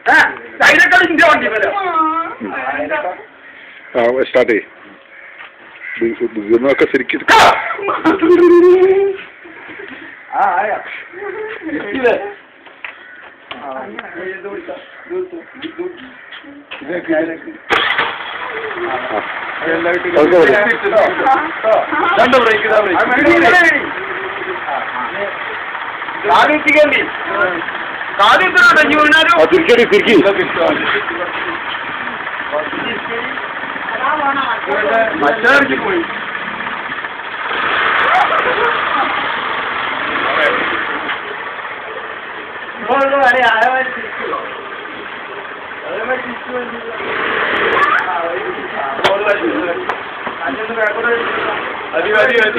അതിനേക്കാൾ ഇന്ത്യ വണ്ടി വരാം ആ സ്റ്റാർട്ട് ചെയ്യ് വീണൊക്കെ ശരിക്കും ആ ആയാ ഇല്ലേ ഇത് വിളിച്ച രണ്ട് ബ്രേക്ക് കാലിത്തിക്കണ്ടി കാലിത്തിനോട്ടെ ഇനി വീണാലും ആ തിരിക്കടി തിരിക്കി മറ്റേ പോയി അതി അതി അതി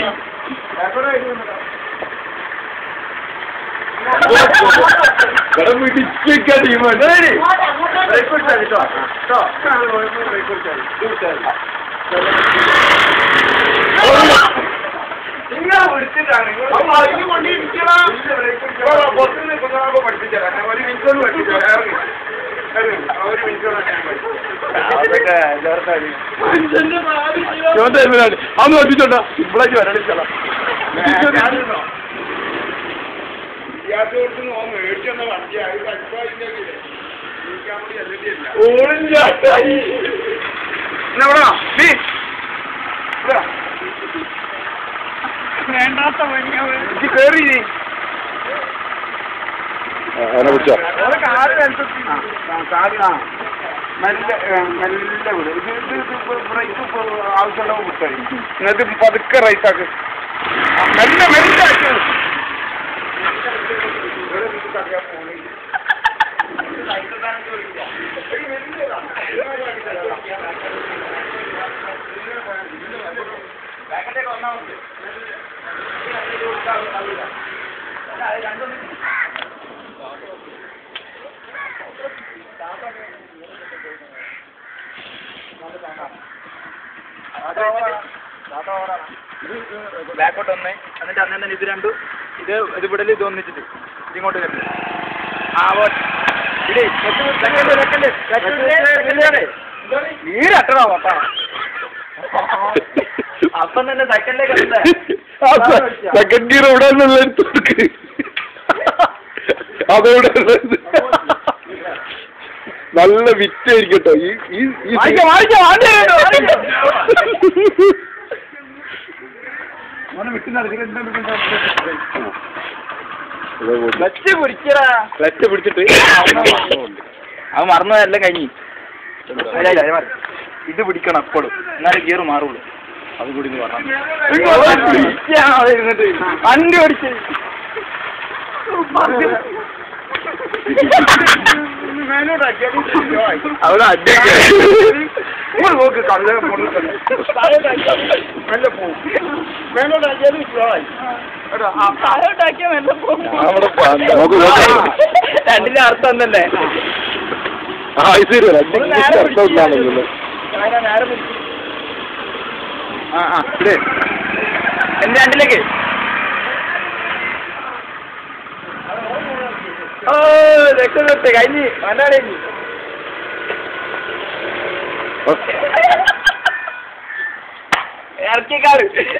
ഇവിടെ പിടിച്ചിരിക്കാ ടീമാണ് ബ്രേക്ക് പിടിച്ചാൽ കേട്ടോ കേട്ടോ ബ്രേക്ക് പിടിച്ചാൽ പിടിച്ചാൽ നിങ്ങൾ വിളിച്ചിട്ടാണ് പുറത്ത് നിൽക്കുന്നവർക്ക് പഠിപ്പിച്ചേരാം ഒരു മിനിറ്റ് കൊണ്ട് പഠിപ്പിച്ചേരാം ഒരു മിനിറ്റ് അന്ന് പഠിപ്പിച്ചോണ്ട ഇപ്പോഴേക്ക് വരണിച്ചോളാം വേണ്ടാത്ത കേറി അവനെ പിടിച്ചോ മെല്ലെ മെല്ലെ വിടും ഇത് ഇത് ഇത് ബ്രേക്ക് ആവശ്യമുള്ള വിട്ടായി എന്നിട്ട് പതുക്കെ റൈറ്റ് ആക്ക് മെല്ലെ മെല്ലെ ആക്കി ബാക്കോട്ട് ഒന്ന് എന്നിട്ട് അന്നെ തന്നെ ഇത് രണ്ടും ഇത് ഇത് വിടല് ഇത് ഒന്നിച്ചിട്ട് ഇങ്ങോട്ട് കെട്ടി ആ ഓ ഇടേ സെക്കൻഡ് സെക്കൻഡ് സെക്കൻഡ് നീരട്ടണോ പപ്പാ അപ്പം തന്നെ സെക്കൻഡിലേക്ക് സെക്കൻഡ് ഗിയർ എവിടെ നിന്നുള്ള എടുത്ത് കൊടുക്ക് അതെവിടെ ഉള്ളത്? നല്ല വിറ്റായിരിക്കും കേട്ടോ ഈ ഈ ഈ വാങ്ങിക്കാം, വാങ്ങിക്കാം, വാങ്ങിക്കാം, വാങ്ങിക്കാം. ക്ലച്ച് പിടിക്കടാ ക്ലച്ച് പിടിച്ചിട്ട് അത് മറന്നതെല്ലാം കഴിഞ്ഞു അല്ല, അല്ല, അത് മതി. ഇത് പിടിക്കണം എപ്പോഴും എന്നാലും ഗിയർ മാറുള്ളൂ അത് കൂടി ഒന്ന് പറഞ്ഞാ. വണ്ടി ഓടിച്ച് അവിടെ അടിയൊക്കെ ഇങ്ങോട്ട് നോക്ക് കള്ള പൊണ്ണുക്കല്ലേ. മെല്ലെ പോവും. മേലോട്ടാക്കിയാലും slow ആയി. കേട്ടോ? ആ, താഴോട്ടാക്കിയാൽ മെല്ലെ പോകും അവിടെ പാ- നോക്ക് നോക്ക് രണ്ടിന്റെ അർത്ഥം തന്നെ ആ ഇത് ശരി രണ്ടിനും അർത്ഥമില്ലാണല്ലോ ആ ആ ഇവിടെ എന്റെ രണ്ടിലേക്ക് ഓ രക്ഷപ്പെട്ടെ കഴിഞ്ഞ് വന്നാടേ ഇറക്കിക്കാറ്